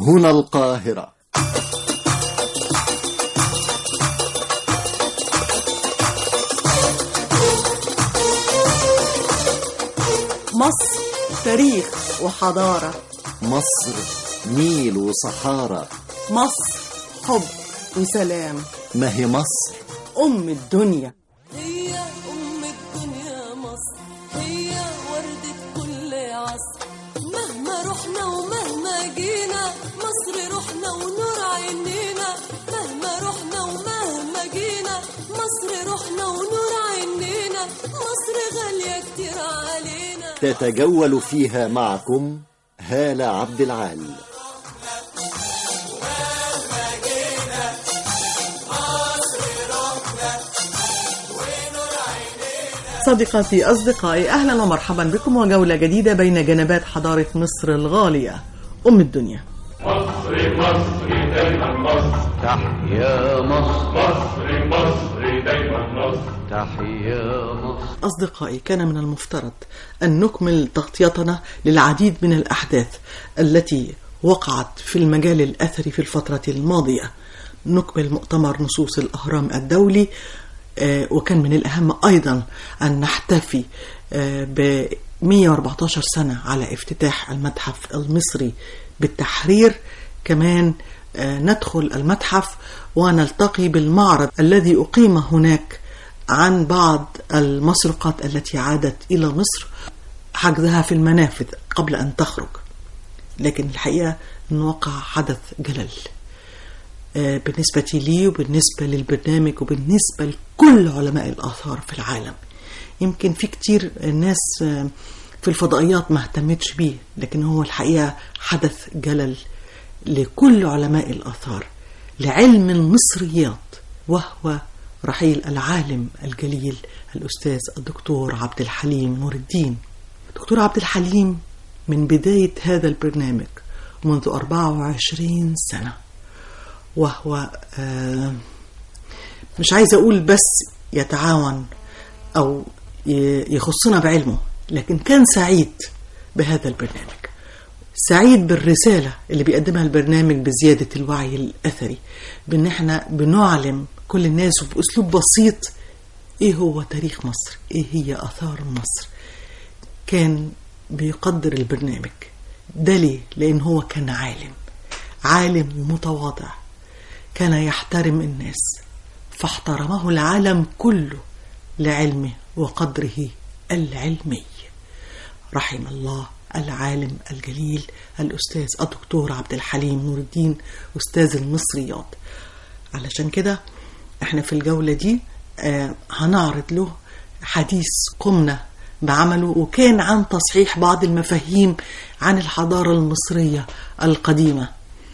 هنا القاهرة مصر تاريخ وحضارة مصر نيل وصحارى مصر حب وسلام ما هي مصر أم الدنيا هي أم الدنيا مصر هي وردة كل عصر مهما رحنا ومهما جينا مصر روحنا ونور عينينا مهما رحنا ومهما جينا مصر روحنا ونور عينينا مصر غالية كتير علينا تتجول فيها معكم هالة عبد العال صديقاتي أصدقائي أهلا ومرحبا بكم وجولة جديدة بين جنبات حضارة مصر الغالية أم الدنيا مصر مصر دايما مصر تحيا مصر مصر مصر دايما مصر تحيا مصر أصدقائي كان من المفترض أن نكمل تغطيتنا للعديد من الأحداث التي وقعت في المجال الأثري في الفترة الماضية نكمل مؤتمر نصوص الأهرام الدولي آه، وكان من الأهم أيضا أن نحتفي ب 114 سنة على افتتاح المتحف المصري بالتحرير كمان آه، ندخل المتحف ونلتقي بالمعرض الذي أقيم هناك عن بعض المسروقات التي عادت إلى مصر حجزها في المنافذ قبل أن تخرج لكن الحقيقة أن وقع حدث جلل آه، بالنسبة لي وبالنسبة للبرنامج وبالنسبة لكل علماء الآثار في العالم يمكن في كتير ناس آه، في الفضائيات ما اهتمتش بيه لكن هو الحقيقة حدث جلل لكل علماء الآثار لعلم المصريات وهو رحيل العالم الجليل الأستاذ الدكتور عبد الحليم نور الدين دكتور عبد الحليم من بداية هذا البرنامج منذ 24 سنة وهو آه، مش عايزة أقول بس يتعاون أو ي- يخصنا بعلمه لكن كان سعيد بهذا البرنامج سعيد بالرسالة اللي بيقدمها البرنامج بزيادة الوعي الأثري بأن احنا بنعلم كل الناس وبأسلوب بسيط إيه هو تاريخ مصر إيه هي آثار مصر كان بيقدر البرنامج ده ليه؟ لأن هو كان عالم عالم ومتواضع كان يحترم الناس فاحترمه العالم كله لعلمه وقدره العلمي رحم الله العالم الجليل الأستاذ الدكتور عبد الحليم نور الدين أستاذ المصريات علشان كده احنا في الجولة دي آه هنعرض له حديث قمنا بعمله وكان عن تصحيح بعض المفاهيم عن الحضارة المصرية القديمة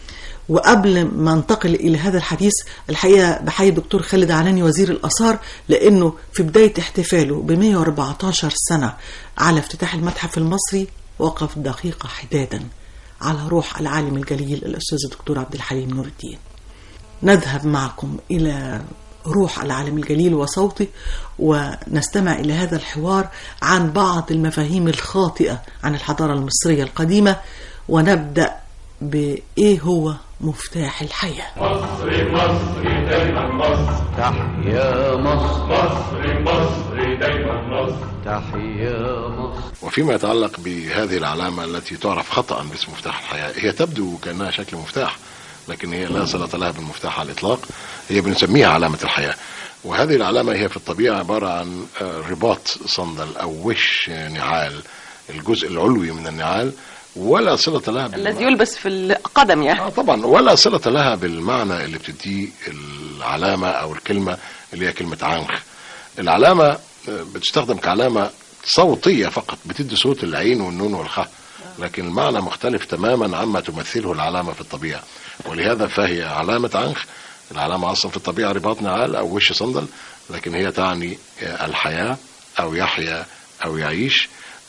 وقبل ما انتقل الى هذا الحديث الحقيقه بحيي الدكتور خالد علاني وزير الاثار لانه في بدايه احتفاله ب 114 سنه على افتتاح المتحف المصري وقف دقيقه حدادا على روح العالم الجليل الاستاذ الدكتور عبد الحليم نور الدين. نذهب معكم الى روح العالم الجليل وصوته ونستمع الى هذا الحوار عن بعض المفاهيم الخاطئه عن الحضاره المصريه القديمه ونبدا بايه هو مفتاح الحياه. مصر مصر دايما مصر تحيا مصر مصر مصر دايما مصر تحيا مصر وفيما يتعلق بهذه العلامة التي تعرف خطأ باسم مفتاح الحياة هي تبدو كأنها شكل مفتاح لكن هي لا صلة لها بالمفتاح على الإطلاق هي بنسميها علامة الحياة وهذه العلامة هي في الطبيعة عبارة عن آه، رباط صندل أو وش نعال الجزء العلوي من النعال ولا صلة لها بالم- الذي يلبس في القدم يعني آه طبعا ولا صلة لها بالمعنى اللي بتديه العلامة أو الكلمة اللي هي كلمة عنخ العلامة آه، بتستخدم كعلامة صوتية فقط بتدي صوت العين والنون والخاء لكن المعنى مختلف تماما عما تمثله العلامة في الطبيعة ولهذا فهي علامة عنخ العلامة أصلا في الطبيعة رباط نعال أو وش صندل لكن هي تعني آه، الحياة أو يحيا أو يعيش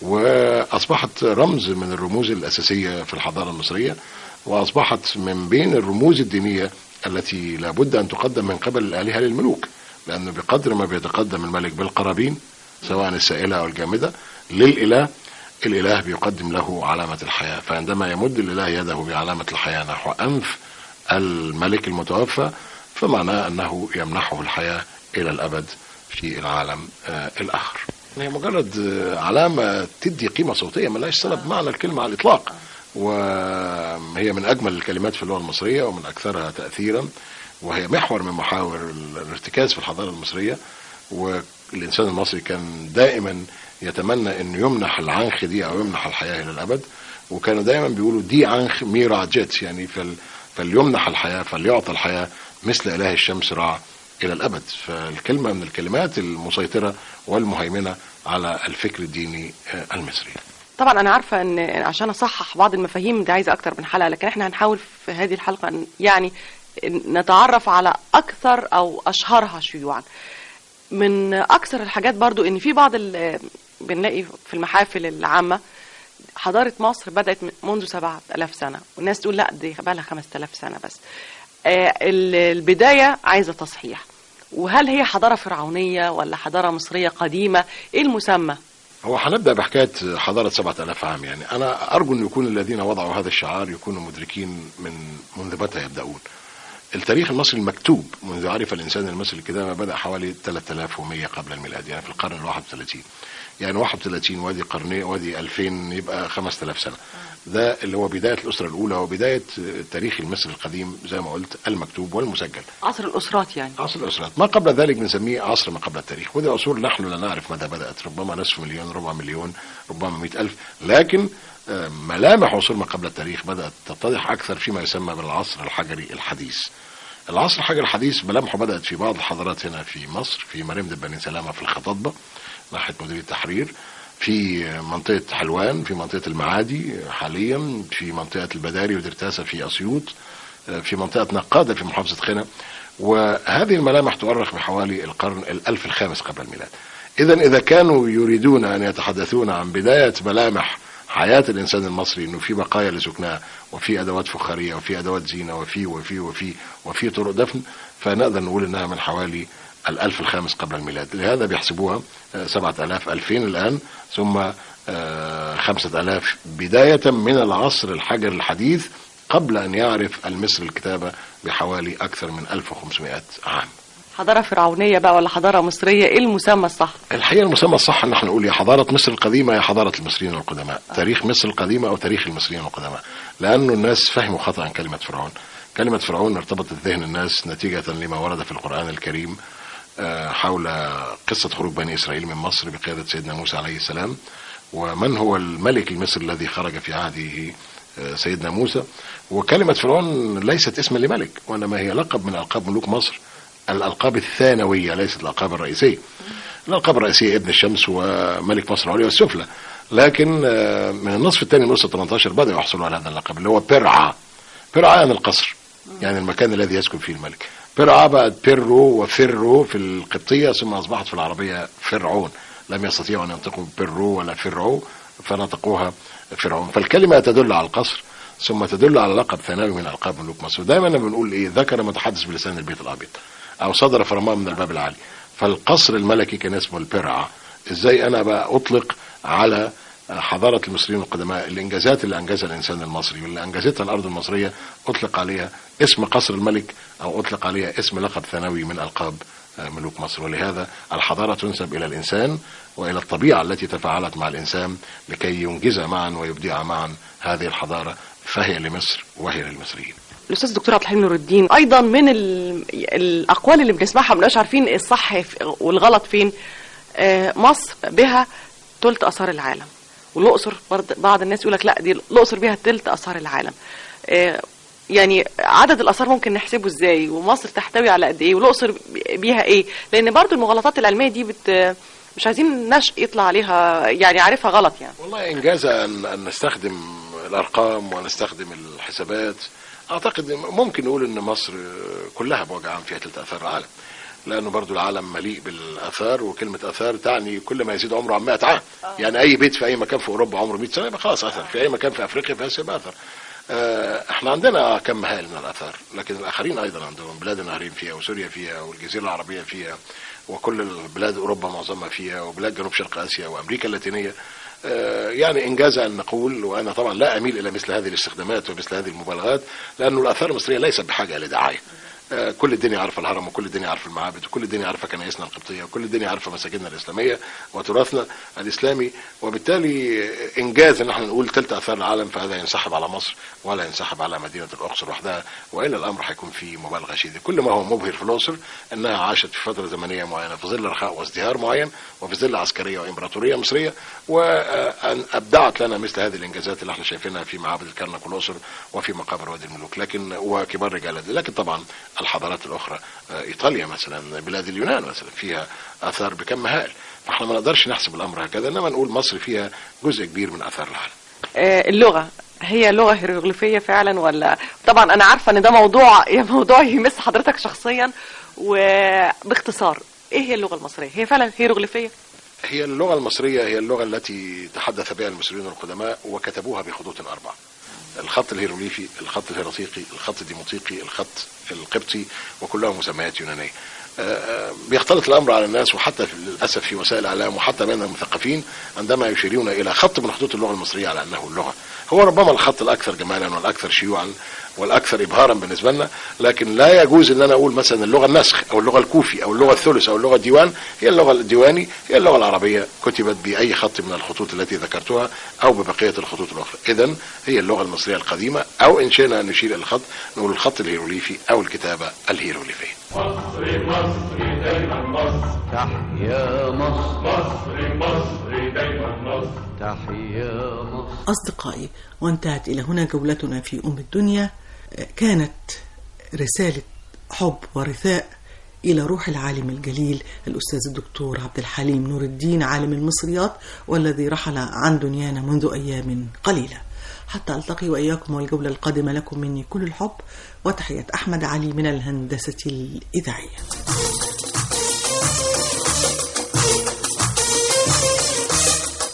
وأصبحت رمز من الرموز الأساسية في الحضارة المصرية وأصبحت من بين الرموز الدينية التي لابد أن تقدم من قبل الآلهة للملوك لأنه بقدر ما بيتقدم الملك بالقرابين سواء السائلة أو الجامدة للإله الإله بيقدم له علامة الحياة فعندما يمد الإله يده بعلامة الحياة نحو أنف الملك المتوفى فمعناه أنه يمنحه الحياة إلى الأبد في العالم آه، الآخر هي مجرد آه، علامة تدي قيمة صوتية ملهاش صلة بمعنى الكلمة على الإطلاق وهي من أجمل الكلمات في اللغة المصرية ومن أكثرها تأثيرا وهي محور من محاور الارتكاز في الحضارة المصرية والإنسان المصري كان دائما يتمنى أن يمنح العنخ دي أو يمنح الحياة إلى الأبد وكانوا دائما بيقولوا دي عنخ ميرا جيت يعني فل فليمنح الحياة فليعطى الحياة مثل إله الشمس رع إلى الأبد فالكلمة من الكلمات المسيطرة والمهيمنة على الفكر الديني آه، المصري طبعا انا عارفه ان عشان اصحح بعض المفاهيم دي عايزه اكتر من حلقه لكن احنا هنحاول في هذه الحلقه أن- يعني نتعرف على اكثر او اشهرها شيوعا من اكثر الحاجات برضو ان في بعض ال- بنلاقي في المحافل العامه حضاره مصر بدات من- منذ 7000 سنه والناس تقول لا دي بقى لها 5000 سنه بس آه، ال- البدايه عايزه تصحيح وهل هي حضاره فرعونيه ولا حضاره مصريه قديمه ايه المسمى هو هنبدا بحكايه حضاره 7000 عام يعني انا ارجو ان يكون الذين وضعوا هذا الشعار يكونوا مدركين من منذ متى يبداون التاريخ المصري المكتوب منذ عرف الانسان المصري الكتابه بدا حوالي 3100 قبل الميلاد يعني في القرن ال 31 يعني 31 وادي قرنين وادي 2000 يبقى 5000 سنه ده اللي هو بدايه الاسره الاولى وبدايه التاريخ المصري القديم زي ما قلت المكتوب والمسجل عصر الاسرات يعني عصر الأسرات ما قبل ذلك بنسميه عصر ما قبل التاريخ ودي عصور نحن لا نعرف متى بدأت ربما نصف مليون ربع مليون ربما مئة ألف لكن آه، ملامح عصور ما قبل التاريخ بدأت تتضح أكثر فيما يسمى بالعصر الحجري الحديث العصر الحجري الحديث ملامحه بدأت في بعض الحضارات هنا في مصر في مريم بني سلامة في الخطاطبة ناحية مديرية التحرير في منطقة حلوان في منطقة المعادي حاليا في منطقة البداري ودرتاسة في أسيوط في منطقة نقادة في محافظة خنا وهذه الملامح تؤرخ بحوالي القرن الألف الخامس قبل الميلاد إذا إذا كانوا يريدون أن يتحدثون عن بداية ملامح حياة الإنسان المصري إنه في بقايا لسكناه وفي أدوات فخارية وفي أدوات زينة وفي وفي وفي وفي طرق دفن فنقدر نقول إنها من حوالي الألف الخامس قبل الميلاد لهذا بيحسبوها آه، سبعة ألاف ألفين الآن ثم آه، خمسة ألاف بداية من العصر الحجر الحديث قبل أن يعرف المصري الكتابة بحوالي أكثر من 1500 عام حضاره فرعونيه بقى ولا حضاره مصريه ايه المسمى الصح الحقيقة المسمى الصح ان احنا نقول يا حضارة مصر القديمة يا حضارة المصريين القدماء تاريخ مصر القديمة او تاريخ المصريين القدماء لانه الناس فهموا خطأ عن كلمة فرعون كلمة فرعون ارتبطت ذهن الناس نتيجة لما ورد في القرآن الكريم آه، حول قصة خروج بني إسرائيل من مصر بقيادة سيدنا موسى عليه السلام ومن هو الملك المصري الذي خرج في عهده آه، سيدنا موسى وكلمة فرعون ليست اسما لملك وإنما هي لقب من ألقاب ملوك مصر الألقاب الثانوية ليست الألقاب الرئيسية الألقاب الرئيسية ابن الشمس وملك مصر العليا والسفلى لكن آه، من النصف الثاني من الأسرة 18 بدأوا يحصلوا على هذا اللقب اللي هو بيرعا بيرعا يعني القصر يعني المكان الذي يسكن فيه الملك بيرعا بقت بيرو وفرو في القبطية ثم أصبحت في العربية فرعون لم يستطيعوا أن ينطقوا بيرو ولا فرعو فنطقوها فرعون فالكلمة تدل على القصر ثم تدل على لقب ثانوي من ألقاب ملوك مصر دائما لما بنقول إيه ذكر متحدث بلسان البيت الأبيض أو صدر فرمان من الباب العالي فالقصر الملكي كان اسمه البرعة ازاي انا بقى اطلق على حضارة المصريين القدماء الانجازات اللي انجزها الانسان المصري واللي انجزتها الارض المصرية اطلق عليها اسم قصر الملك او اطلق عليها اسم لقب ثانوي من القاب آه، ملوك مصر ولهذا الحضارة تنسب الى الانسان والى الطبيعة التي تفاعلت مع الانسان لكي ينجز معا ويبدع معا هذه الحضارة فهي لمصر وهي للمصريين الاستاذ الدكتور عبد الحليم نور الدين ايضا من ال- الاقوال اللي بنسمعها ما بنبقاش عارفين الصح ف- والغلط فين آه، مصر بها ثلث اثار العالم والاقصر برضه بعض الناس يقول لك لا دي الاقصر بها ثلث اثار العالم آه، يعني عدد الاثار ممكن نحسبه ازاي ومصر تحتوي على قد ايه والاقصر بيها ايه لان برضه المغالطات العلميه دي بت مش عايزين نشء يطلع عليها يعني عارفها غلط يعني والله إنجاز أن, أن نستخدم الأرقام ونستخدم الحسابات أعتقد ممكن نقول أن مصر كلها بوجه عام فيها ثلاث آثار العالم لأنه برضو العالم مليء بالآثار وكلمة آثار تعني كل ما يزيد عمره عن 100 عام يعني أي بيت في أي مكان في أوروبا عمره 100 سنة يبقى خلاص أثر في أي مكان في أفريقيا في آسيا يبقى أثر آه، احنا عندنا كم هائل من الاثار لكن الاخرين ايضا عندهم بلاد النهرين فيها وسوريا فيها والجزيره العربيه فيها وكل البلاد اوروبا معظمها فيها وبلاد جنوب شرق اسيا وامريكا اللاتينيه آه، يعني انجاز ان نقول وانا طبعا لا اميل الى مثل هذه الاستخدامات ومثل هذه المبالغات لانه الاثار المصريه ليست بحاجه لدعايه آه، كل الدنيا عارفه الهرم وكل الدنيا عارفه المعابد وكل الدنيا عارفه كنائسنا القبطيه وكل الدنيا عارفه مساجدنا الاسلاميه وتراثنا الاسلامي وبالتالي انجاز ان احنا نقول ثلث اثار العالم فهذا ينسحب على مصر ولا ينسحب على مدينه الاقصر وحدها والا الامر هيكون فيه مبالغه شديده كل ما هو مبهر في الاقصر انها عاشت في فتره زمنيه معينه في ظل رخاء وازدهار معين وفي ظل عسكريه وامبراطوريه مصريه وان ابدعت لنا مثل هذه الانجازات اللي احنا شايفينها في معابد الكرنك والاقصر وفي مقابر وادي الملوك لكن وكبار رجال الدين. لكن طبعا الحضارات الاخرى آه، ايطاليا مثلا بلاد اليونان مثلا فيها اثار بكم هائل فاحنا ما نقدرش نحسب الامر هكذا انما نقول مصر فيها جزء كبير من اثار العالم آه، اللغة هي لغة هيروغليفية فعلا ولا طبعا أنا عارفة إن ده موضوع يا موضوع يمس حضرتك شخصيا وباختصار إيه هي اللغة المصرية؟ هي فعلا هيروغليفية؟ هي اللغة المصرية هي اللغة التي تحدث بها المصريون القدماء وكتبوها بخطوط أربعة الخط الهيروغليفي الخط الهيروطيقي الخط الديموطيقي الخط القبطي وكلها مسميات يونانية آه، آه، بيختلط الامر على الناس وحتى في- للاسف في وسائل الاعلام وحتى بين المثقفين عندما يشيرون الى خط من خطوط اللغه المصريه على انه اللغه هو ربما الخط الاكثر جمالا والاكثر شيوعا والاكثر ابهارا بالنسبه لنا لكن لا يجوز ان انا اقول مثلا اللغه النسخ او اللغه الكوفي او اللغه الثلث او اللغه الديوان هي اللغه الديواني هي اللغه العربيه كتبت باي خط من الخطوط التي ذكرتها او ببقيه الخطوط الاخرى اذا هي اللغه المصريه القديمه او ان شئنا ان نشير الى الخط نقول الخط الهيروغليفي او الكتابه الهيروغليفيه مصر مصر دايما مصر تحيا مصر مصر مصر دايما مصر تحيا مصر أصدقائي وانتهت إلى هنا جولتنا في أم الدنيا آه، كانت رسالة حب ورثاء إلى روح العالم الجليل الأستاذ الدكتور عبد الحليم نور الدين عالم المصريات والذي رحل عن دنيانا منذ أيام قليلة حتى ألتقي وإياكم والجولة القادمة لكم مني كل الحب وتحية أحمد علي من الهندسة الإذاعية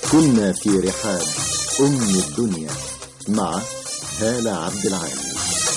كنا في رحاب أم الدنيا مع هالة عبد العال